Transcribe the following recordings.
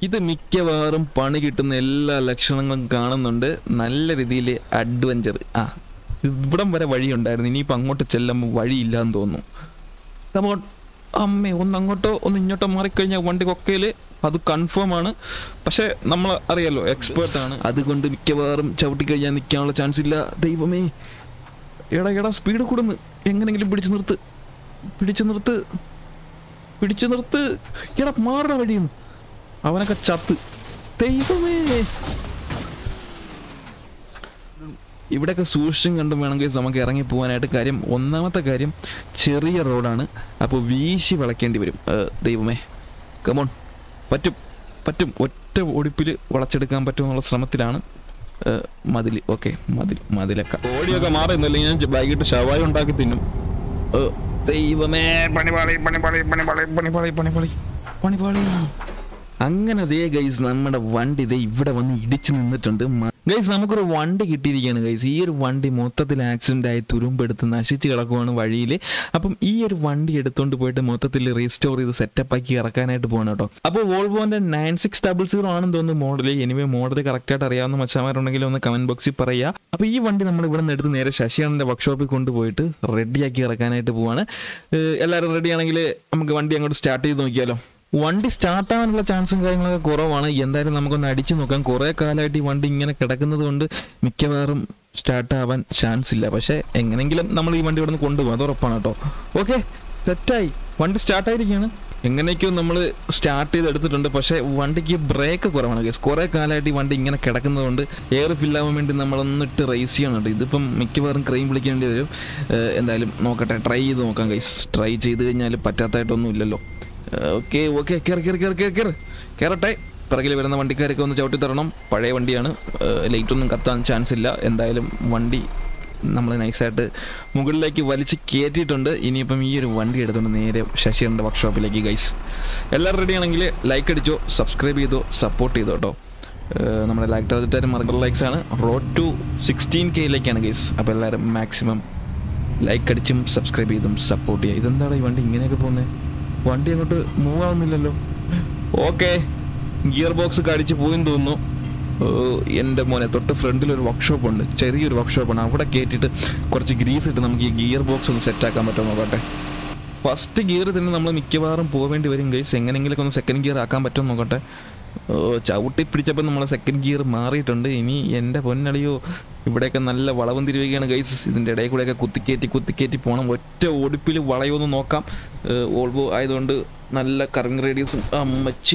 ഇത് മിക്കവാറും പണി കിട്ടുന്ന എല്ലാ ലക്ഷണങ്ങളും കാണുന്നുണ്ട് നല്ല രീതിയിൽ അഡ്വഞ്ചർ ആ ഇവിടം വരെ വഴിയുണ്ടായിരുന്നു ഇനിയിപ്പോൾ അങ്ങോട്ട് ചെല്ലുമ്പോൾ വഴിയില്ലാന്ന് തോന്നുന്നു കമോൺ അമ്മേ ഒന്ന് അങ്ങോട്ടോ ഒന്ന് ഇങ്ങോട്ടോ മാറിക്കഴിഞ്ഞാൽ വണ്ടി കൊക്കയിൽ അത് കൺഫേം ആണ് പക്ഷേ നമ്മൾ അറിയാലോ എക്സ്പേർട്ട് ആണ് അതുകൊണ്ട് മിക്കവാറും ചവിട്ടി കഴിഞ്ഞാൽ നിൽക്കാനുള്ള ചാൻസ് ഇല്ല ദൈവമേ എടാ എടാ സ്പീഡ് കൂടുന്നു എങ്ങനെങ്കിലും പിടിച്ചു നിർത്ത് പിടിച്ചു നിർത്ത് പിടിച്ചു നിർത്ത് എടാ മാറുന്ന വഴിയുന്നു അവനൊക്കെ ചത്ത് ദൈവമേ ഇവിടെയൊക്കെ സൂക്ഷിച്ചും കണ്ടും വേണമെങ്കിൽ നമുക്ക് ഇറങ്ങി പോകാനായിട്ട് കാര്യം ഒന്നാമത്തെ കാര്യം ചെറിയ റോഡാണ് അപ്പോൾ വീശി വളയ്ക്കേണ്ടി വരും ഏഹ്, ദൈവമേ കമോൺ പറ്റും പറ്റും ഒറ്റ ഒടിപ്പിൽ വളച്ചെടുക്കാൻ പറ്റുമെന്നുള്ള ശ്രമത്തിലാണ് ഏഹ്, മതിൽ ഓക്കെ മതിൽ മതിലൊക്കെ ഓടിയൊക്കെ മാറുന്നില്ല ഞാൻ വൈകിട്ട് ഷവായി ഉണ്ടാക്കി തിന്നും ഏഹ്, ദൈവമേ പണിപാളി പണിപാളി പണിപാളി പണിപാളി പണിപാളി പണിപാളി അങ്ങനെ ദേ ഗൈസ് നമ്മുടെ വണ്ടി ദേ ഇവിടെ വന്ന് ഇടിച്ചു നിന്നിട്ടുണ്ട് ഗൈസ് നമുക്കൊരു വണ്ടി കിട്ടിയിരിക്കുകയാണ് ഗൈസ് ഈ ഒരു വണ്ടി മൊത്തത്തിൽ ആക്സിഡന്റ് ആയി തുരുമ്പെടുത്ത് നശിച്ച് കിടക്കുവാണ് വഴിയിൽ അപ്പം ഈ ഒരു വണ്ടി എടുത്തുകൊണ്ട് പോയിട്ട് മൊത്തത്തിൽ റീസ്റ്റോർ ചെയ്ത് സെറ്റപ്പ് ആക്കി ഇറക്കാനായിട്ട് പോകണം കേട്ടോ അപ്പോൾ വോൾവോന്റെ നയൻ സിക്സ് ഡബിൾ സീറോ ആണെന്ന് തോന്നുന്നു മോഡൽ എനിവേ മോഡൽ കറക്റ്റായിട്ട് അറിയാവുന്ന മച്ചാമാരുണ്ടെങ്കിൽ ഒന്ന് കമന്റ് ബോക്സിൽ പറയുക അപ്പോൾ ഈ വണ്ടി നമ്മൾ ഇവിടെ നിന്ന് എടുത്ത് നേരെ ശശിയാണന്റെ വർക്ക്ഷോപ്പിൽ കൊണ്ടുപോയിട്ട് റെഡിയാക്കി ഇറക്കാനായിട്ട് പോവാണ് ഏഹ് എല്ലാവരും റെഡി ആണെങ്കിൽ നമുക്ക് വണ്ടി അങ്ങോട്ട് സ്റ്റാർട്ട് ചെയ്ത് നോക്കിയാലോ വണ്ടി സ്റ്റാർട്ട് ആവാനുള്ള ചാൻസും കാര്യങ്ങളൊക്കെ കുറവാണ് എന്തായാലും നമുക്കൊന്ന് അടിച്ചു നോക്കാം കുറേ കാലമായിട്ട് ഈ വണ്ടി ഇങ്ങനെ കിടക്കുന്നത് കൊണ്ട് മിക്കവാറും സ്റ്റാർട്ട് ആവാൻ ചാൻസ് ഇല്ല പക്ഷേ എങ്ങനെങ്കിലും നമ്മൾ ഈ വണ്ടി ഇവിടെ നിന്ന് കൊണ്ടുപോകും അത് ഉറപ്പാണ് കേട്ടോ ഓക്കെ സെറ്റായി വണ്ടി സ്റ്റാർട്ടായിരിക്കുകയാണ് എങ്ങനെയൊക്കെയോ നമ്മൾ സ്റ്റാർട്ട് ചെയ്ത് എടുത്തിട്ടുണ്ട് പക്ഷേ വണ്ടിക്ക് ബ്രേക്ക് കുറവാണ് ഗൈസ് കുറേ കാലമായിട്ട് ഈ വണ്ടി ഇങ്ങനെ കിടക്കുന്നതുകൊണ്ട് എയർ ഫില്ലാവാൻ വേണ്ടി നമ്മളൊന്നിട്ട് റേസ് ചെയ്യണുണ്ട് ഇതിപ്പം മിക്കവാറും ക്രെയിം വിളിക്കേണ്ടി വരും ഏഹ് എന്തായാലും നോക്കട്ടെ ട്രൈ ചെയ്ത് നോക്കാം ഗൈസ് ട്രൈ ചെയ്ത് കഴിഞ്ഞാൽ പറ്റാത്തതായിട്ടൊന്നും ഇല്ലല്ലോ ഓക്കെ ഓക്കെ കയറി കയറി കയറി കയറി കയറി കയറട്ടെ പിറകിൽ വരുന്ന വണ്ടിക്കാരൊക്കെ ഒന്ന് ചവിട്ടി തരണം പഴയ വണ്ടിയാണ് ലൈറ്റ് ഒന്നും കത്താൻ ചാൻസ് ഇല്ല എന്തായാലും വണ്ടി നമ്മൾ നൈസായിട്ട് മുകളിലേക്ക് വലിച്ച് കയറ്റിയിട്ടുണ്ട് ഇനിയിപ്പം ഈ ഒരു വണ്ടി എടുത്തുകൊണ്ട് നേരെ ശശിയുടെ വർക്ക്ഷോപ്പിലേക്ക് ഗൈസ് എല്ലാവരും റെഡി ആണെങ്കിൽ ലൈക്ക് അടിച്ചോ സബ്സ്ക്രൈബ് ചെയ്തോ സപ്പോർട്ട് ചെയ്തോ കേട്ടോ ഏഹ് നമ്മുടെ ലൈക്ക് ടാർജറ്റ് മറക്കൽ ലൈക്സ് ആണ് റോഡ് ടു സിക്സ്റ്റീൻ കെയിലേക്കാണ് ഗൈസ് അപ്പോൾ എല്ലാവരും മാക്സിമം ലൈക്ക് അടിച്ചും സബ്സ്ക്രൈബ് ചെയ്തും സപ്പോർട്ട് ചെയ്യുക ഇതെന്താണ് ഈ വണ്ടി ഇങ്ങനെയൊക്കെ പോകുന്നത് വണ്ടി അങ്ങോട്ട് മൂവ് ആവുന്നില്ലല്ലോ ഓക്കെ ഗിയർ ബോക്സ് കടിച്ച് പോയെന്ന് തോന്നുന്നു ഓ, എൻ്റെ മോനെ തൊട്ട് ഫ്രണ്ടിൽ ഒരു വർക്ക്ഷോപ്പ് ഉണ്ട് ചെറിയൊരു വർക്ക്ഷോപ്പാണ് അവിടെ കയറ്റിയിട്ട് കുറച്ച് ഗ്രീസ് ഇട്ട് നമുക്ക് ഈ ഗിയർ ബോക്സ് ഒന്ന് സെറ്റ് ആക്കാൻ പറ്റുമോ നോക്കട്ടെ ഫസ്റ്റ് ഗിയർ തന്നെ നമ്മൾ മിക്കവാറും പോവേണ്ടി വരും ഗൈസ് എങ്ങനെയെങ്കിലും ഒന്ന് സെക്കൻഡ് ഗിയർ ആക്കാൻ പറ്റുമോ നോക്കട്ടെ ഓ ചവിട്ടി പിടിച്ചപ്പോൾ നമ്മളെ സെക്കൻഡ് ഗിയർ മാറിയിട്ടുണ്ട് ഇനി എൻ്റെ പൊന്നളിയോ ഇവിടെയൊക്കെ നല്ല വളവും തിരിവുകയാണ് ഗൈസ് ഇതിൻ്റെ ഇടയിൽ കൂടെയൊക്കെ കുത്തിക്കയറ്റി കുത്തിക്കയറ്റി പോകണം ഒറ്റ ഒടിപ്പിൽ വളയൊന്ന് നോക്കാം ഓൾവോ ആയതുകൊണ്ട് നല്ല കറങ്ങ് റേഡിയസും അമ്മച്ചി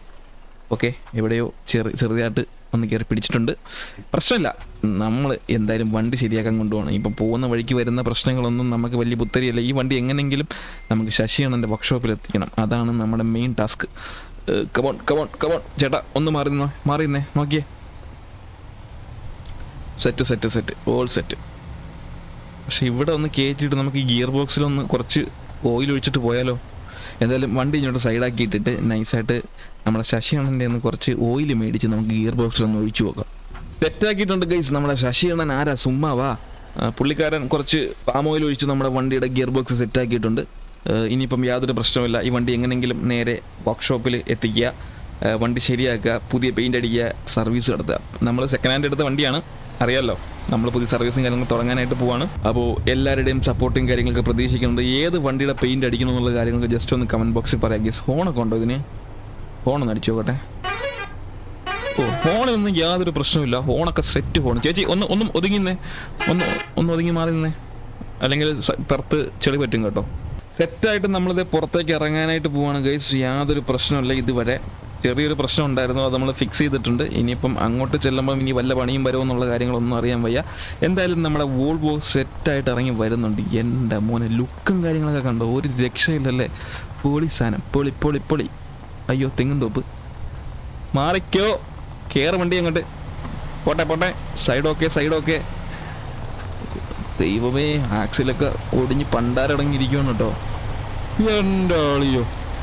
ഓക്കെ എവിടെയോ ചെറു ചെറുതായിട്ട് ഒന്ന് കയറി പിടിച്ചിട്ടുണ്ട് പ്രശ്നമില്ല നമ്മൾ എന്തായാലും വണ്ടി ശരിയാക്കാൻ കൊണ്ടുപോകണം ഇപ്പം പോകുന്ന വഴിക്ക് വരുന്ന പ്രശ്നങ്ങളൊന്നും നമുക്ക് വലിയ പുത്തരിയല്ല ഈ വണ്ടി എങ്ങനെയെങ്കിലും നമുക്ക് ശശിയണ്ണൻ്റെ വർക്ക്ഷോപ്പിൽ എത്തിക്കണം അതാണ് നമ്മുടെ main task come on come on come on ചേട്ടാ ഒന്ന് മാറി നിന്നോ മാറി നിന്നേ നോക്കിയേ set set set all set പക്ഷെ ഇവിടെ ഒന്ന് കയറ്റിയിട്ട് നമുക്ക് ഈ ഗിയർ ബോക്സിലൊന്ന് കുറച്ച് ഓയിൽ ഒഴിച്ചിട്ട് പോയാലോ എന്തായാലും വണ്ടി ഇങ്ങോട്ട് സൈഡാക്കി ഇട്ടിട്ട് നൈസായിട്ട് നമ്മുടെ ശശിയണ്ണൻ്റെ ഒന്ന് കുറച്ച് ഓയിൽ മേടിച്ച് നമുക്ക് ഗിയർ ബോക്സിലൊന്ന് ഒഴിച്ചു നോക്കാം സെറ്റാക്കിയിട്ടുണ്ട് ഗൈസ് നമ്മുടെ ശശിയണ്ണൻ ആരാ സുമ്മാവാ ആ, പുള്ളിക്കാരൻ കുറച്ച് പാം ഓയിൽ ഒഴിച്ച് നമ്മുടെ വണ്ടിയുടെ ഗിയർ ബോക്സ് സെറ്റാക്കിയിട്ടുണ്ട് ഏഹ് ഇനിയിപ്പം യാതൊരു പ്രശ്നമില്ല ഈ വണ്ടി എങ്ങനെയെങ്കിലും നേരെ വർക്ക്ഷോപ്പിൽ എത്തിക്കുക ഏഹ് വണ്ടി ശരിയാക്കുക പുതിയ പെയിൻ്റ് അടിക്കുക സർവീസ് നടത്തുക നമ്മൾ സെക്കൻഡ് ഹാൻഡ് എടുത്ത വണ്ടിയാണ് അറിയാമല്ലോ നമ്മൾ പുതിയ സർവീസും കാര്യങ്ങളും തുടങ്ങാനായിട്ട് പോവാണ് അപ്പോൾ എല്ലാവരുടെയും സപ്പോർട്ടും കാര്യങ്ങളൊക്കെ പ്രതീക്ഷിക്കുന്നുണ്ട് ഏത് വണ്ടിയുടെ പെയിൻ്റ് അടിക്കണം എന്നുള്ള കാര്യങ്ങളൊക്കെ ജസ്റ്റ് ഒന്ന് കമൻറ്റ് ബോക്സിൽ പറയാം ഗീസ് ഹോണൊക്കെ ഉണ്ടോ ഇതിന് ഹോണൊന്ന് അടിച്ചു നോക്കട്ടെ ഓ ഹോണിനൊന്നും യാതൊരു പ്രശ്നമില്ല ഹോണൊക്കെ സെറ്റ് ഹോൺ ചേച്ചി ഒന്ന് ഒന്നും ഒതുങ്ങിന്നേ ഒന്ന് ഒന്ന് ഒതുങ്ങി മാറി നിന്നേ അല്ലെങ്കിൽ സ- പുറത്ത് ചെളി പറ്റും കേട്ടോ സെറ്റായിട്ട് നമ്മളിത് പുറത്തേക്ക് ഇറങ്ങാനായിട്ട് പോവാണ് ഗൈസ് യാതൊരു പ്രശ്നമില്ല ഇതുവരെ ചെറിയൊരു പ്രശ്നം ഉണ്ടായിരുന്നു അത് നമ്മൾ ഫിക്സ് ചെയ്തിട്ടുണ്ട് ഇനിയിപ്പം അങ്ങോട്ട് ചെല്ലുമ്പം ഇനി വല്ല പണിയും വരുമോ എന്നുള്ള കാര്യങ്ങളൊന്നും അറിയാൻ വയ്യ എന്തായാലും നമ്മുടെ വോൾവോ സെറ്റായിട്ട് ഇറങ്ങി വരുന്നുണ്ട് എൻ്റെ മോനെ ലുക്കും കാര്യങ്ങളൊക്കെ കണ്ടോ ഒരു രക്ഷയില്ലല്ലേ പൊളി സാധനം പൊളി പൊളി പൊളി അയ്യോ തെങ്ങും തോപ്പ് മാറിക്കോ കയറ് വണ്ടി അങ്ങോട്ട് പോട്ടെ പോട്ടെ സൈഡ് ഓക്കെ സൈഡ് ഓക്കെ ദൈവമേ ആക്സിലൊക്കെ ഒടിഞ്ഞ് പണ്ടാരടങ്ങിയിരിക്കുകയാണ് കേട്ടോ എൻ്റെ ആളിയോ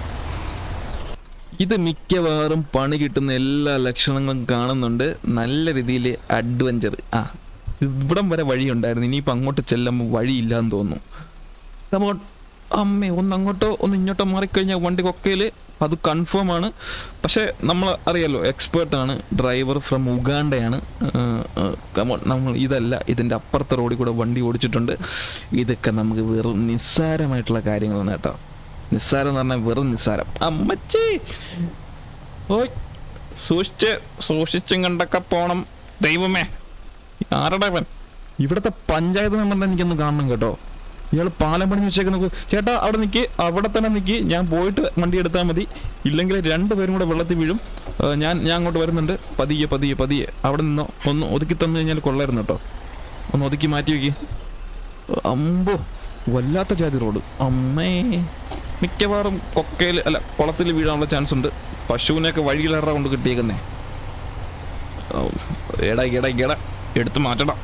ഇത് മിക്കവാറും പണി കിട്ടുന്ന എല്ലാ ലക്ഷണങ്ങളും കാണുന്നുണ്ട് നല്ല രീതിയിൽ അഡ്വഞ്ചർ ആ ഇവിടം വരെ വഴിയുണ്ടായിരുന്നു ഇനിയിപ്പോൾ അങ്ങോട്ട് ചെല്ലുമ്പോൾ വഴിയില്ലാന്ന് തോന്നുന്നു കമോൺ അമ്മേ ഒന്ന് അങ്ങോട്ടോ ഒന്ന് ഇങ്ങോട്ടോ മാറിക്കഴിഞ്ഞാൽ വണ്ടി കൊക്കയിൽ അത് കൺഫേം ആണ് പക്ഷേ നമ്മൾ അറിയാലോ എക്സ്പേർട്ടാണ് ഡ്രൈവർ ഫ്രം ഉഗാണ്ടയാണ് കമോൺ നമ്മൾ ഇതല്ല ഇതിൻ്റെ അപ്പുറത്തെ റോഡിൽ കൂടെ വണ്ടി ഓടിച്ചിട്ടുണ്ട് ഇതൊക്കെ നമുക്ക് വെറും നിസ്സാരമായിട്ടുള്ള കാര്യങ്ങളാണ് കേട്ടോ നിസ്സാരം എന്ന് പറഞ്ഞാൽ വെറും നിസ്സാരം അമ്മച്ചേ ഓയ് സൂക്ഷിച്ച് സൂക്ഷിച്ചും കണ്ടൊക്കെ പോണം ദൈവമേ ആരുടെ അവൻ ഇവിടുത്തെ പഞ്ചായത്ത് മെമ്പറിനെ എനിക്കൊന്ന് കാണണം കേട്ടോ ഇയാൾ പാലം പണി വെച്ചേക്ക് നോക്കൂ ചേട്ടാ അവിടെ നിൽക്കി അവിടെ തന്നെ നിൽക്കി ഞാൻ പോയിട്ട് വണ്ടി എടുത്താൽ മതി ഇല്ലെങ്കിൽ രണ്ടുപേരും കൂടെ വെള്ളത്തിൽ വീഴും ആ, ഞാൻ ഞാൻ അങ്ങോട്ട് വരുന്നുണ്ട് പതിയെ പതിയെ പതിയെ അവിടെ നിന്നോ ഒന്ന് ഒതുക്കി തന്നു കഴിഞ്ഞാൽ കൊള്ളായിരുന്നു കേട്ടോ ഒന്ന് ഒതുക്കി മാറ്റി വെക്കി അമ്പോ വല്ലാത്ത ജാതി റോഡ് അമ്മേ മിക്കവാറും കൊക്കയിൽ അല്ല കുളത്തിൽ വീഴാനുള്ള ചാൻസ് ഉണ്ട് പശുവിനെയൊക്കെ വഴിയിലേറെ കൊണ്ട് കിട്ടിയേക്കുന്നേ ഔ, എടാ എടാ എടാ എടുത്ത് മാറ്റണം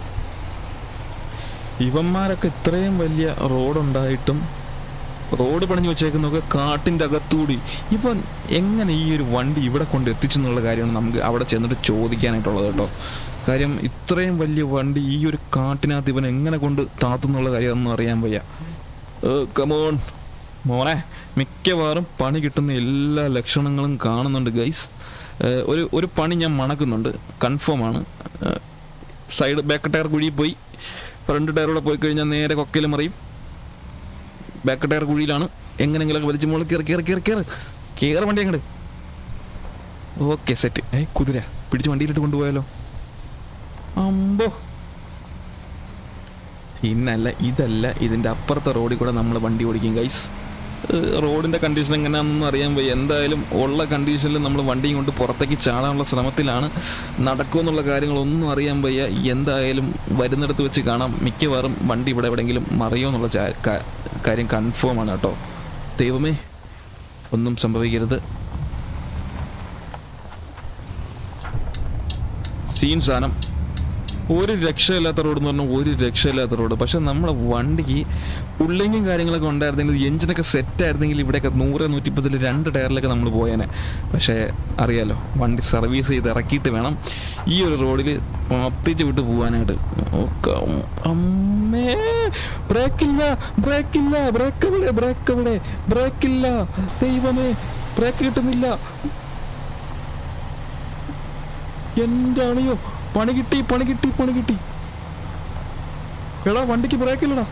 ഇവന്മാരൊക്കെ ഇത്രയും വലിയ റോഡുണ്ടായിട്ടും റോഡ് പണിഞ്ഞു വെച്ചേക്കുന്നൊക്കെ കാട്ടിൻ്റെ അകത്തൂടി ഇവൻ എങ്ങനെ ഈ ഒരു വണ്ടി ഇവിടെ കൊണ്ട് എത്തിച്ചെന്നുള്ള കാര്യമാണ് നമുക്ക് അവിടെ ചെന്നിട്ട് ചോദിക്കാനായിട്ടുള്ളത് കേട്ടോ കാര്യം ഇത്രയും വലിയ വണ്ടി ഈ ഒരു കാട്ടിനകത്ത് ഇവൻ എങ്ങനെ കൊണ്ട് താത്തുന്നുള്ള കാര്യം ഒന്നും അറിയാൻ വയ്യ കമോൺ മോനെ മിക്കവാറും പണി കിട്ടുന്ന എല്ലാ ലക്ഷണങ്ങളും കാണുന്നുണ്ട് ഗൈസ് ഒരു ഒരു പണി ഞാൻ മണക്കുന്നുണ്ട് കൺഫേം ആണ് സൈഡ് ബാക്ക് ടയർ കുഴിയിൽ പോയി ഫ്രണ്ട് ടയറൂടെ പോയി കഴിഞ്ഞാൽ നേരെ കൊക്കയിൽ മറിയും ബാക്ക് ടയർ കുഴിയിലാണ് എങ്ങനെങ്കിലൊക്കെ വലിച്ചു മുകളിൽ കയറി കയറി കയറി കയറി കയറി വണ്ടി അങ്ങോട്ട് ഓക്കെ സെറ്റ് ഏ കുതിര പിടിച്ച് വണ്ടിയിലിട്ട് കൊണ്ടുപോയാലോ അമ്പോ ഇന്നല്ല ഇതല്ല ഇതിൻ്റെ അപ്പുറത്തെ റോഡിൽ കൂടെ നമ്മൾ വണ്ടി ഓടിക്കും ഗൈസ് റോഡിൻ്റെ കണ്ടീഷൻ എങ്ങനെയാണെന്നൊന്നും അറിയാൻ വയ്യ എന്തായാലും ഉള്ള കണ്ടീഷനിൽ നമ്മൾ വണ്ടിയും കൊണ്ട് പുറത്തേക്ക് ചാടാനുള്ള ശ്രമത്തിലാണ് നടക്കുമെന്നുള്ള കാര്യങ്ങളൊന്നും അറിയാൻ വയ്യ എന്തായാലും വരുന്നിടത്ത് വെച്ച് കാണാം മിക്കവാറും വണ്ടി ഇവിടെ എവിടെയെങ്കിലും മറിയോ എന്നുള്ള ചാ- കാ- കാര്യം കൺഫേം ആണ് കേട്ടോ ദൈവമേ ഒന്നും സംഭവിക്കരുത് സീൻ സാധനം ഒരു രക്ഷയില്ലാത്ത റോഡ് എന്ന് പറഞ്ഞാൽ ഒരു രക്ഷയില്ലാത്ത റോഡ് പക്ഷെ നമ്മുടെ വണ്ടിക്ക് പുള്ളിങ്ങും കാര്യങ്ങളൊക്കെ ഉണ്ടായിരുന്നെങ്കിൽ എഞ്ചിനൊക്കെ സെറ്റ് ആയിരുന്നെങ്കിൽ ഇവിടെയൊക്കെ നൂറ് നൂറ്റിപ്പത്തിൽ രണ്ട് ടയറിലൊക്കെ നമ്മൾ പോയേനെ പക്ഷേ അറിയാലോ വണ്ടി സർവീസ് ചെയ്ത് ഇറക്കിയിട്ട് വേണം ഈ ഒരു റോഡിൽ പത്തിച്ച് വിട്ട് പോകാനായിട്ട് ഒക്കെ അമ്മേ ബ്രേക്കില്ല ബ്രേക്കില്ല ബ്രേക്ക് എവിടെ ബ്രേക്ക് എവിടെ ബ്രേക്കില്ല ദൈവമേ ബ്രേക്ക് കിട്ടുന്നില്ല എൻ്റെ അണിയോ പണി കിട്ടി പണി കിട്ടി പണി കിട്ടി എടാ വണ്ടിക്ക് ബ്രേക്കില്ലടാ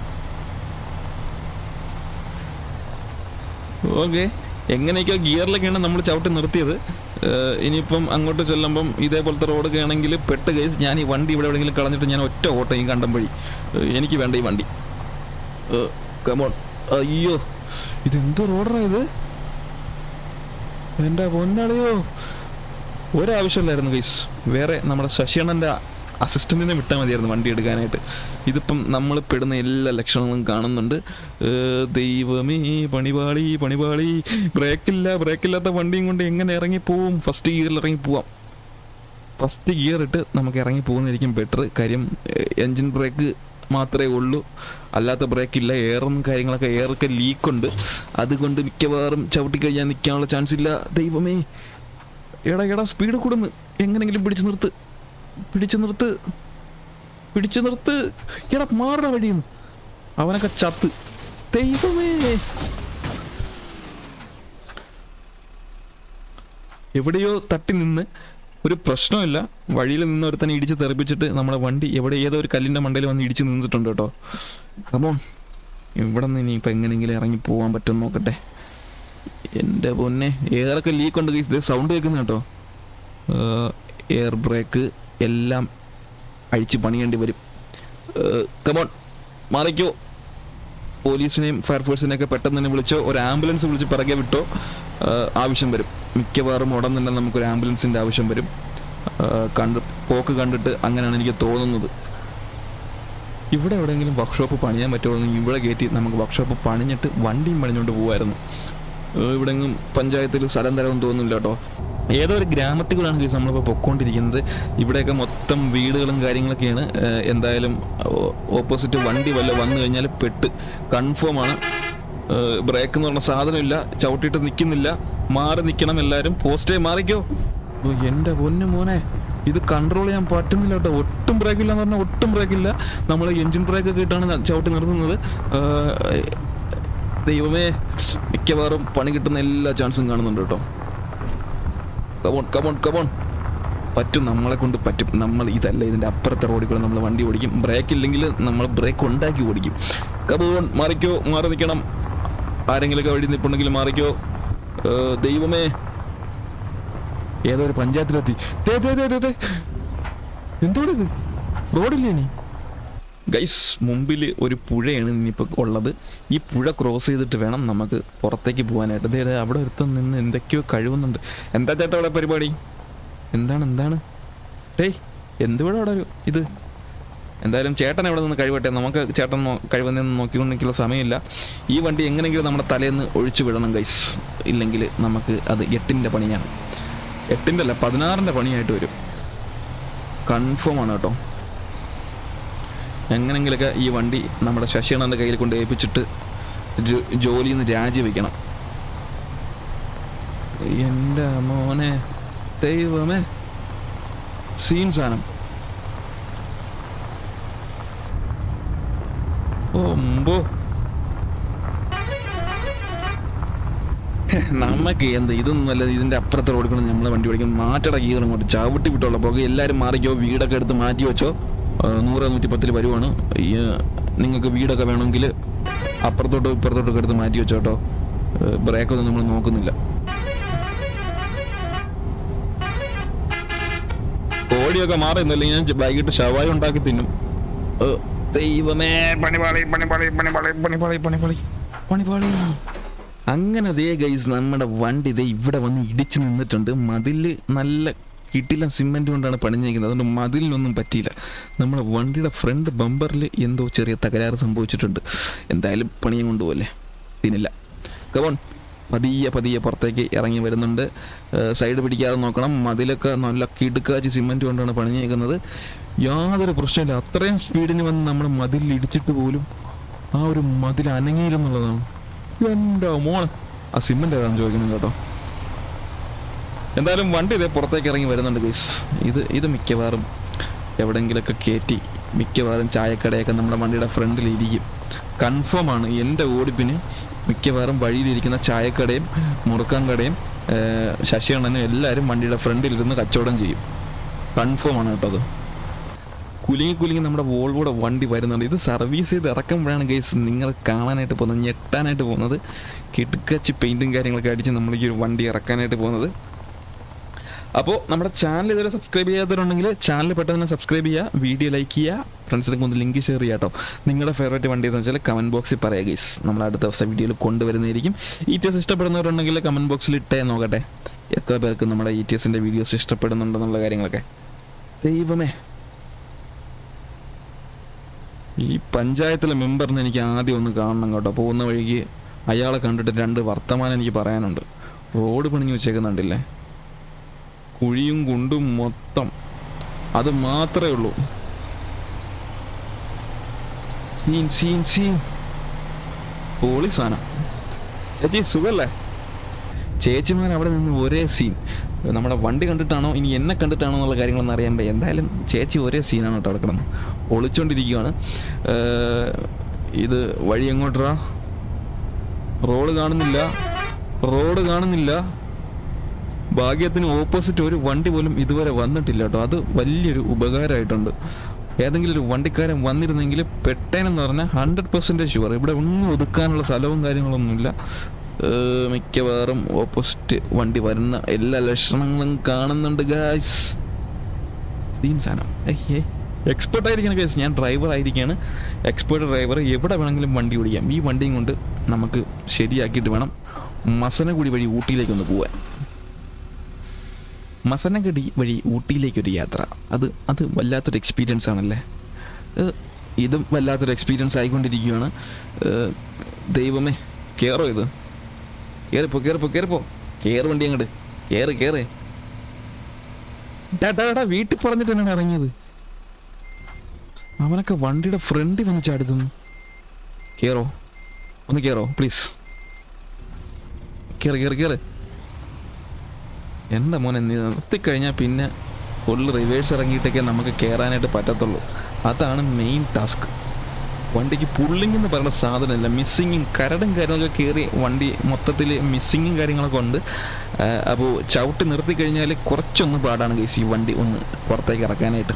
ഓക്കെ എങ്ങനെയൊക്കെയോ ഗിയറിലൊക്കെയാണ് നമ്മൾ ചവിട്ടി നിർത്തിയത് ഏഹ് ഇനിയിപ്പം അങ്ങോട്ട് ചെല്ലുമ്പം ഇതേപോലത്തെ റോഡൊക്കെ ആണെങ്കിൽ പെട്ട് കേസ് ഞാൻ ഈ വണ്ടി ഇവിടെ എവിടെയെങ്കിലും കളഞ്ഞിട്ട് ഞാൻ ഒറ്റ ഓട്ടം ഈ കണ്ടം വഴി ഏഹ് എനിക്ക് വേണ്ട ഈ വണ്ടി കമോൺ അയ്യോ ഇതെന്ത് റോഡാ ഇത് എൻ്റെ പൊന്നളിയോ ഒരാവശ്യമില്ലായിരുന്നു ഗൈസ് വേറെ നമ്മുടെ ശശിയണ്ണൻ്റെ അസിസ്റ്റൻറ്റിനെ വിട്ടാൽ മതിയായിരുന്നു വണ്ടി എടുക്കാനായിട്ട് ഇതിപ്പം നമ്മൾ പെടുന്ന എല്ലാ ലക്ഷണങ്ങളും കാണുന്നുണ്ട് ഏ, ദൈവമേ പണിപാളി പണിപാളി ബ്രേക്കില്ല ബ്രേക്കില്ലാത്ത വണ്ടിയും കൊണ്ട് എങ്ങനെ ഇറങ്ങി പോവും ഫസ്റ്റ് ഗിയറിൽ ഇറങ്ങി പോവാം ഫസ്റ്റ് ഗിയർ ഇട്ട് നമുക്ക് ഇറങ്ങി പോകുന്നതായിരിക്കും ബെറ്റർ കാര്യം എൻജിൻ ബ്രേക്ക് മാത്രമേ ഉള്ളൂ അല്ലാത്ത ബ്രേക്ക് ഇല്ല എയറും കാര്യങ്ങളൊക്കെ എയറൊക്കെ ലീക്കുണ്ട് അതുകൊണ്ട് മിക്കവാറും ചവിട്ടി കഴിഞ്ഞാൽ നിൽക്കാനുള്ള ചാൻസ് ഇല്ല ദൈവമേ എടാ എടാ സ്പീഡ് കൂടുന്നു എങ്ങനെങ്കിലും പിടിച്ചു നിർത്ത് പിടിച്ചു നിർത്ത് പിടിച്ചു നിർത്ത് എടാ മാറണ വഴിയുന്നു അവനൊക്കെ ചത്ത് ദൈവമേ എവിടെയോ തട്ടി നിന്ന് ഒരു പ്രശ്നമില്ല വഴിയിൽ നിന്ന് ഒരുത്തനെ ഇടിച്ച് തെറിപ്പിച്ചിട്ട് നമ്മുടെ വണ്ടി എവിടെ ഏതോ ഒരു കല്ലിൻ്റെ മണ്ടയിൽ വന്ന് ഇടിച്ച് നിന്നിട്ടുണ്ട് കേട്ടോ കമോൺ ഇവിടെ നിന്ന് ഇനിയിപ്പോൾ എങ്ങനെയെങ്കിലും ഇറങ്ങി പോകാൻ പറ്റുമെന്ന് നോക്കട്ടെ എൻ്റെ പൊന്നെ എയറൊക്കെ ലീക്ക് ഉണ്ട് ഇത് സൗണ്ട് കേൾക്കുന്ന കേട്ടോ എയർ ബ്രേക്ക് എല്ലാം അഴിച്ച് പണിയേണ്ടി വരും കമോൺ മാറിക്കോ പോലീസിനെയും ഫയർഫോഴ്സിനെയൊക്കെ പെട്ടെന്ന് തന്നെ വിളിച്ചോ ഒരു ആംബുലൻസ് വിളിച്ച് പിറകെ വിട്ടോ ആ, ആവശ്യം വരും മിക്കവാറും ഉടൻ തന്നെ നമുക്കൊരു ആംബുലൻസിൻ്റെ ആവശ്യം വരും ആ, കണ്ട് പോക്ക് കണ്ടിട്ട് അങ്ങനെയാണ് എനിക്ക് തോന്നുന്നത് ഇവിടെ എവിടെയെങ്കിലും വർക്ക്ഷോപ്പ് പണിയാൻ പറ്റുമെങ്കിൽ ഇവിടെ കയറ്റി നമുക്ക് വർക്ക്ഷോപ്പ് പണിഞ്ഞിട്ട് വണ്ടിയും പണിഞ്ഞുകൊണ്ട് പോകുമായിരുന്നു ഏഹ് ഇവിടെങ്ങും പഞ്ചായത്തിൽ സ്ഥലം തരമെന്ന് തോന്നുന്നില്ല കേട്ടോ ഏതോ ഒരു ഗ്രാമത്തിലാണ് കേസ് നമ്മളിപ്പോൾ പൊക്കോണ്ടിരിക്കുന്നത് ഇവിടെയൊക്കെ മൊത്തം വീടുകളും കാര്യങ്ങളൊക്കെയാണ് ഏഹ് എന്തായാലും ഓപ്പോസിറ്റ് വണ്ടി വല്ല വന്നു കഴിഞ്ഞാൽ പെട്ട് കൺഫേം ആണ് ബ്രേക്ക് എന്ന് പറഞ്ഞ സാധനമില്ല ചവിട്ടിയിട്ട് നിൽക്കുന്നില്ല മാറി നിൽക്കണം എല്ലാവരും പോസ്റ്റേ മാറിക്കോ ഓ, എൻ്റെ പൊന്നു മോനെ ഇത് കൺട്രോൾ ചെയ്യാൻ പറ്റുന്നില്ല കേട്ടോ ഒട്ടും ബ്രേക്ക് ഇല്ല എന്ന് പറഞ്ഞാൽ ഒട്ടും ബ്രേക്ക് ഇല്ല നമ്മൾ എഞ്ചിൻ ബ്രേക്ക് ഒക്കെ ഇട്ടാണ് ചവിട്ടി നിർത്തുന്നത് ഏഹ് ദൈവമേ മിക്കവാറും പണി കിട്ടുന്ന എല്ലാ ചാൻസും കാണുന്നുണ്ട് കേട്ടോ കമോൺ കമോൺ കമോൺ പറ്റും നമ്മളെ കൊണ്ട് പറ്റും നമ്മൾ ഇതല്ല ഇതിൻ്റെ അപ്പുറത്തെ റോഡിൽ കൂടെ നമ്മൾ വണ്ടി ഓടിക്കും ബ്രേക്ക് ഇല്ലെങ്കിൽ നമ്മൾ ബ്രേക്ക് ഉണ്ടാക്കി ഓടിക്കും കമോൺ മാറിക്കോ മാറി നിൽക്കണം ആരെങ്കിലുമൊക്കെ വഴി നിൽപ്പുണ്ടെങ്കിൽ മാറിക്കോ ഏ, ദൈവമേ ഏതോ ഒരു പഞ്ചായത്തിലെത്തി ദേ, ദേ, ദേ, ദേ, ദേ. എന്തോടെ ഇത് റോഡില്ലേ ഇനി ഗൈസ് മുമ്പിൽ ഒരു പുഴയാണ് ഇനിയിപ്പോൾ ഉള്ളത് ഈ പുഴ ക്രോസ് ചെയ്തിട്ട് വേണം നമുക്ക് പുറത്തേക്ക് പോകാനായിട്ട് ദേ ദേ അവിടെ ഒരുത്തം നിന്ന് എന്തൊക്കെയോ കഴിവുന്നുണ്ട് എന്താ ചേട്ടാ അവിടെ പരിപാടി എന്താണ് എന്താണ് ടേയ് എന്തുവിടെ അവിടെ ഒരു ഇത് എന്തായാലും ചേട്ടൻ എവിടെ നിന്ന് കഴിവട്ടെ നമുക്ക് ചേട്ടൻ നോ- കഴിവിൽ നിന്ന് നോക്കിക്കൊണ്ടിരിക്കുന്ന സമയമില്ല ഈ വണ്ടി എങ്ങനെയെങ്കിലും നമ്മുടെ തലേന്ന് ഒഴിച്ചു വിടണം ഗൈസ് ഇല്ലെങ്കിൽ നമുക്ക് അത് എട്ടിൻ്റെ പണിയാണ് എട്ടിൻ്റെ അല്ല പതിനാറിൻ്റെ പണിയായിട്ട് വരും കൺഫേം ആണ് കേട്ടോ എങ്ങനെങ്കിലൊക്കെ ഈ വണ്ടി നമ്മുടെ ശശിയണ്ണൻ്റെ കയ്യിൽ കൊണ്ട് ഏൽപ്പിച്ചിട്ട് ജോ- ജോലിയിൽ നിന്ന് രാജിവെക്കണം എൻ്റെ മോനെ ദൈവമേ സീൻ സാധനം ഓമ്പോ നമുക്ക് എന്ത് ഇതൊന്നും അല്ല ഇതിന്റെ അപ്പുറത്തെ റോഡിൽ കൂടെ നമ്മളെ വണ്ടി ഓടിക്കും മാറ്റട ഗീർ അങ്ങോട്ട് ചവിട്ടി വിട്ടുള്ള പുക എല്ലാവരും മാറിക്കോ വീടൊക്കെ എടുത്ത് മാറ്റി വെച്ചോ ആ, നൂറ് നൂറ്റി പത്തിൽ വരുവാണ് ഈ, നിങ്ങൾക്ക് വീടൊക്കെ വേണമെങ്കിൽ അപ്പുറത്തോട്ടോ ഇപ്പുറത്തോട്ടോ ഒക്കെ എടുത്ത് മാറ്റി വെച്ചോ കേട്ടോ ബ്രേക്കൊന്നും നമ്മൾ നോക്കുന്നില്ല കോഴിയൊക്കെ മാറുന്നില്ല ഞാൻ വൈകിട്ട് ഷവായി ഉണ്ടാക്കി തിന്നും ഏ, ദൈവമേ പണിപാളി പണിപാളി പണിപാളി പണിപാളി പണിപാളി പണിപാളി അങ്ങനെ ദേ ഗൈസ് നമ്മുടെ വണ്ടി ദേ ഇവിടെ വന്ന് ഇടിച്ചു നിന്നിട്ടുണ്ട് മതില് നല്ല കിട്ടില്ല സിമെന്റ് കൊണ്ടാണ് പണിഞ്ഞിരിക്കുന്നത് അതുകൊണ്ട് മതിലിനൊന്നും പറ്റിയില്ല നമ്മുടെ വണ്ടിയുടെ ഫ്രണ്ട് ബമ്പറിൽ എന്തോ ചെറിയ തകരാറ് സംഭവിച്ചിട്ടുണ്ട് എന്തായാലും പണിയും കൊണ്ടുപോകല്ലേ ഇതിനില്ല കവൺ പതിയെ പതിയെ പുറത്തേക്ക് ഇറങ്ങി വരുന്നുണ്ട് ഏഹ് സൈഡ് പിടിക്കാതെ നോക്കണം മതിലൊക്കെ നല്ല കിടുക്കാച്ചി സിമെന്റ് കൊണ്ടാണ് പണിഞ്ഞേക്കുന്നത് യാതൊരു പ്രശ്നമില്ല അത്രയും സ്പീഡിന് വന്ന് നമ്മുടെ മതിലിൽ ഇടിച്ചിട്ട് പോലും ആ ഒരു മതിൽ അനങ്ങിയില്ലെന്നുള്ളതാണ് എൻ്റെ മോളെ ആ സിമെന്റ് ഏതാണെന്ന് ചോദിക്കുന്നത് കേട്ടോ എന്തായാലും വണ്ടി ഇതേ പുറത്തേക്ക് ഇറങ്ങി വരുന്നുണ്ട് ഗൈസ് ഇത് ഇത് മിക്കവാറും എവിടെങ്കിലൊക്കെ കയറ്റി മിക്കവാറും ചായക്കടയൊക്കെ നമ്മുടെ വണ്ടിയുടെ ഫ്രണ്ടിൽ ഇരിക്കും കൺഫേം ആണ് എൻ്റെ ഓടിപ്പിന് മിക്കവാറും വഴിയിലിരിക്കുന്ന ചായക്കടയും മുറുക്കാൻ കടയും ഏർ ശശിയണ്ണനും എല്ലാവരും വണ്ടിയുടെ ഫ്രണ്ടിലിരുന്ന് കച്ചവടം ചെയ്യും കൺഫേം ആണ് കേട്ടോ അത് കുലുങ്ങി കുലുങ്ങി നമ്മുടെ വോൾവോടെ വണ്ടി വരുന്നുണ്ട് ഇത് സർവീസ് ചെയ്ത് ഇറക്കുമ്പോഴാണ് ഗൈസ് നിങ്ങൾ കാണാനായിട്ട് പോകുന്നത് ഞെട്ടാനായിട്ട് പോകുന്നത് കിടുക്കച്ച് പെയിൻറ്റും കാര്യങ്ങളൊക്കെ അടിച്ച് നമ്മൾ ഈ ഒരു വണ്ടി ഇറക്കാനായിട്ട് പോകുന്നത് അപ്പോൾ നമ്മുടെ ചാനൽ ഇതുവരെ സബ്സ്ക്രൈബ് ചെയ്യാത്തവരുണ്ടെങ്കിൽ ചാനൽ പെട്ടെന്ന് തന്നെ സബ്സ്ക്രൈബ് ചെയ്യുക വീഡിയോ ലൈക്ക് ചെയ്യുക ഫ്രണ്ട്സിനൊക്കെ ഒന്ന് ലിങ്ക് ഷെയർ ചെയ്യുക കേട്ടോ നിങ്ങളുടെ ഫേവറേറ്റ് വണ്ടി എന്ന് വെച്ചാൽ കമൻറ്റ് ബോക്സിൽ പറയുക ഗൈസ് നമ്മൾ അടുത്ത ദിവസം വീഡിയോയിൽ കൊണ്ടുവരുന്നതായിരിക്കും ഇ ടി എസ് ഇഷ്ടപ്പെടുന്നവരുണ്ടെങ്കിൽ കമൻറ്റ് ബോക്സിൽ ഇട്ടേ നോക്കട്ടെ എത്ര പേർക്ക് നമ്മുടെ ഇ ടി എസിൻ്റെ വീഡിയോസ് ഇഷ്ടപ്പെടുന്നുണ്ടെന്നുള്ള കാര്യങ്ങളൊക്കെ ദൈവമേ ഈ പഞ്ചായത്തിലെ മെമ്പറിനെ എനിക്ക് ആദ്യം ഒന്ന് കാണണം കേട്ടോ പോകുന്ന വഴിക്ക് അയാളെ കണ്ടിട്ട് രണ്ട് വർത്തമാനം എനിക്ക് പറയാനുണ്ട് റോഡ് പണിഞ്ഞ് വെച്ചേക്കുന്നുണ്ടില്ലേ കുഴിയും കുണ്ടും മൊത്തം അത് മാത്രമേ ഉള്ളൂ സീൻ സീൻ സീൻ പോളി സാധനം ചേച്ചി സുഖല്ലേ ചേച്ചിമാർ അവിടെ നിന്ന് ഒരേ സീൻ നമ്മുടെ വണ്ടി കണ്ടിട്ടാണോ ഇനി എന്നെ കണ്ടിട്ടാണോ എന്നുള്ള കാര്യങ്ങളൊന്നും അറിയാൻ പറ്റും എന്തായാലും ചേച്ചി ഒരേ സീനാണ് കേട്ടോ അവിടെ കിടന്ന് ഒളിച്ചോണ്ടിരിക്കുകയാണ് ഏർ, ഇത് വഴി എങ്ങോട്ടാ റോഡ് കാണുന്നില്ല റോഡ് കാണുന്നില്ല ഭാഗ്യത്തിന് ഓപ്പോസിറ്റ് ഒരു വണ്ടി പോലും ഇതുവരെ വന്നിട്ടില്ല കേട്ടോ അത് വലിയൊരു ഉപകാരമായിട്ടുണ്ട് ഏതെങ്കിലും ഒരു വണ്ടിക്കാരൻ വന്നിരുന്നെങ്കിൽ പെട്ടേനെന്ന് പറഞ്ഞാൽ ഹൺഡ്രഡ് പെർസെൻറ്റേജ് ഷുവർ ഇവിടെ ഒന്നും ഒതുക്കാനുള്ള സ്ഥലവും കാര്യങ്ങളൊന്നുമില്ല ഏർ മിക്കവാറും ഓപ്പോസിറ്റ് വണ്ടി വരുന്ന എല്ലാ ലക്ഷണങ്ങളും കാണുന്നുണ്ട് ഗായ്സ് സെയിം സാധനം ഏയ് എക്സ്പേർട്ട് ആയിരിക്കണം ഗൈസ് ഞാൻ ഡ്രൈവർ ആയിരിക്കുകയാണ് എക്സ്പേർട്ട് ഡ്രൈവർ എവിടെ വേണമെങ്കിലും വണ്ടി ഓടിക്കാം ഈ വണ്ടിയും കൊണ്ട് നമുക്ക് ശരിയാക്കിയിട്ട് വേണം മസനഗുടി വഴി ഊട്ടിയിലേക്കൊന്ന് പോവാൻ മസനഗടി വഴി ഊട്ടിയിലേക്കൊരു യാത്ര അത് അത് വല്ലാത്തൊരു എക്സ്പീരിയൻസ് ആണല്ലേ ഏഹ് ഇതും വല്ലാത്തൊരു എക്സ്പീരിയൻസ് ആയിക്കൊണ്ടിരിക്കുകയാണ് ഏഹ് ദൈവമേ കയറോ ഇത് കയറിപ്പോ കയറിപ്പോ കയറിപ്പോ കയറ് വണ്ടി അങ്ങോട്ട് കയറ് കയറ് ടാ, ടാ, ടാ, വീട്ടിൽ പറഞ്ഞിട്ട് തന്നെയാണ് ഇറങ്ങിയത് അവനൊക്കെ വണ്ടിയുടെ ഫ്രണ്ടിൽ വന്ന് ചാടുന്നു കയറോ ഒന്ന് കയറോ പ്ലീസ് കയറി കയറി കയറി എൻ്റെ മോനെ നീ നിർത്തിക്കഴിഞ്ഞാൽ പിന്നെ ഫുൾ റിവേഴ്സ് ഇറങ്ങിയിട്ടൊക്കെ നമുക്ക് കയറാനായിട്ട് പറ്റത്തുള്ളൂ അതാണ് മെയിൻ ടാസ്ക് വണ്ടിക്ക് പുള്ളിങ് എന്ന് പറയുന്ന സാധനമില്ല മിസ്സിങ്ങും കരടും കാര്യങ്ങളൊക്കെ കയറി വണ്ടി മൊത്തത്തിൽ മിസ്സിങ്ങും കാര്യങ്ങളൊക്കെ ഉണ്ട് അപ്പോൾ ചവിട്ടി നിർത്തി കഴിഞ്ഞാൽ കുറച്ചൊന്ന് പാടാണ് ഗൈസ് ഈ വണ്ടി ഒന്ന് പുറത്തേക്ക് ഇറക്കാനായിട്ട്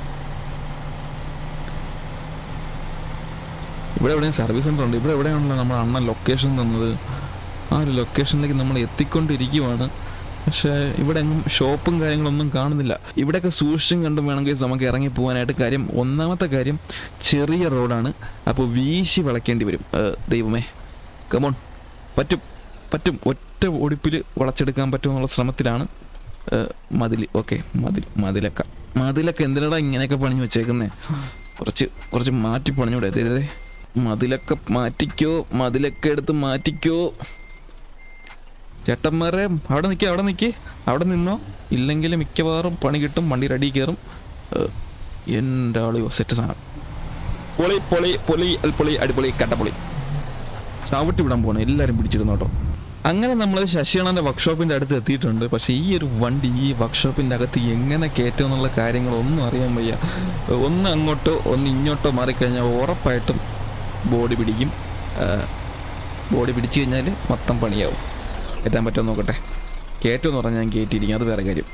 ഇവിടെ എവിടെയും സർവീസ് സെൻ്റർ ഉണ്ട് ഇവിടെ എവിടെയാണല്ലോ നമ്മുടെ അണ്ണൻ ലൊക്കേഷൻ തന്നത് ആ ഒരു ലൊക്കേഷനിലേക്ക് നമ്മൾ എത്തിക്കൊണ്ടിരിക്കുവാണ് പക്ഷേ ഇവിടെ എങ്ങും ഷോപ്പും കാര്യങ്ങളൊന്നും കാണുന്നില്ല ഇവിടെയൊക്കെ സൂക്ഷിച്ചും കണ്ടും വേണമെങ്കിൽ നമുക്ക് ഇറങ്ങി പോകാനായിട്ട് കാര്യം ഒന്നാമത്തെ കാര്യം ചെറിയ റോഡാണ് അപ്പോൾ വീശി വളയ്ക്കേണ്ടി വരും ഏഹ്, ദൈവമേ കമോൺ പറ്റും പറ്റും ഒറ്റ ഒടിപ്പിൽ വളച്ചെടുക്കാൻ പറ്റുമെന്നുള്ള ശ്രമത്തിലാണ് ഏഹ്, മതിൽ ഓക്കെ മതിൽ മതിലക്ക മതിലൊക്കെ എന്തിനാടാ ഇങ്ങനെയൊക്കെ പണിഞ്ഞു വെച്ചേക്കുന്നേ കുറച്ച് കുറച്ച് മാറ്റി പണിഞ്ഞൂടെ ദേ, ദേ, ദേ. മതിലൊക്കെ മാറ്റിക്കോ മതിലൊക്കെ എടുത്ത് മാറ്റിക്കോ ചേട്ടന്മാരെ അവിടെ നിൽക്കുക അവിടെ നിൽക്കി അവിടെ നിന്നോ ഇല്ലെങ്കിൽ മിക്കവാറും പണി കിട്ടും വണ്ടി റെഡി കയറും ഏഹ്, എൻ്റെ ആളിയോ സെറ്റ് സാധനം പൊളി പൊളി പൊളി അൽപ്പൊളി അടിപൊളി കട്ടപ്പൊളി ചവിട്ടി വിടാൻ പോകണം എല്ലാവരും പിടിച്ചിരുന്നു കേട്ടോ അങ്ങനെ നമ്മൾ ശശിയണൻ്റെ വർക്ക്ഷോപ്പിൻ്റെ അടുത്ത് എത്തിയിട്ടുണ്ട് പക്ഷേ ഈ ഒരു വണ്ടി ഈ വർക്ക്ഷോപ്പിൻ്റെ അകത്ത് എങ്ങനെ കയറ്റും എന്നുള്ള കാര്യങ്ങളൊന്നും അറിയാൻ വയ്യ ഒന്ന് അങ്ങോട്ടോ ഒന്ന് ഇങ്ങോട്ടോ മാറിക്കഴിഞ്ഞാൽ ഉറപ്പായിട്ടും ബോഡി പിടിക്കും ബോഡി പിടിച്ചു കഴിഞ്ഞാൽ മൊത്തം പണിയാവും കയറ്റാൻ പറ്റുമോ നോക്കട്ടെ കയറ്റുമെന്ന് പറഞ്ഞാൽ ഞാൻ കയറ്റിയിരിക്കും അത് വേറെ കാര്യം